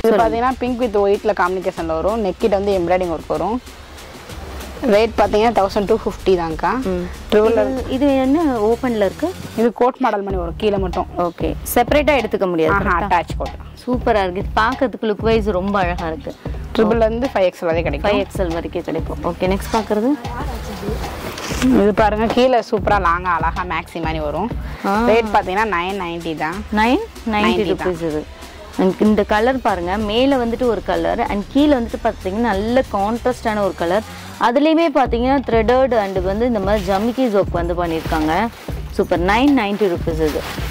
இது பார்த்தீங்கன்னா pink with ஒயிட்டில் காம்பினேஷனில் வரும் நெக்கிட்ட வந்து எம்ப்ராய்டிங் ஒர்க் வரும் ரேட் பார்த்தீங்கன்னா தௌசண்ட் டூ ஃபிஃப்டி தான்க்கா ட்ரிபிள் இது- இது என்ன ஓப்பன்ல இருக்கு இது கோட் மாடல் பண்ணி வரும் கீழே மட்டும் ஓகே செப்பரேட்டா எடுத்துக்க முடியாது ஆஹா அட்டாச் கோட் சூப்பரா இருக்கு இது பார்க்கிறதுக்கு லுக் வைஸ் ரொம்ப அழகா இருக்கு ட்ரிபிள் வந்து ஃபைவ் எக்ஸ் வரை கிடைக்கும் ஃபைவ் எக்ஸ்எல் வரைக்கும் கிடைக்கும் ஓகே நெக்ஸ்ட் பார்க்கறது இது பாருங்க கீழே சூப்பராக லாங்கா அழகா மேக்ஸி மாதிரி வரும் ஆ. ரேட் பார்த்தீங்கன்னா நைன் நைன்ட்டி தான் நைன் நைன்டி 90 தான். ருபீஸ் இது And இந்த கலர் பாருங்க மேலே வந்துட்டு ஒரு கலர் அண்ட் கீழே வந்துட்டு பார்த்தீங்கன்னா நல்ல கான்ட்ராஸ்டான ஒரு கலர் அதுலேயுமே பார்த்தீங்கன்னா த்ரெடர்டு அண்ட் வந்து இந்த மாதிரி ஜமிக்கி ஜோக் வந்து பண்ணியிருக்காங்க சூப்பர் நைன் நைன்டி ருபீஸ் இது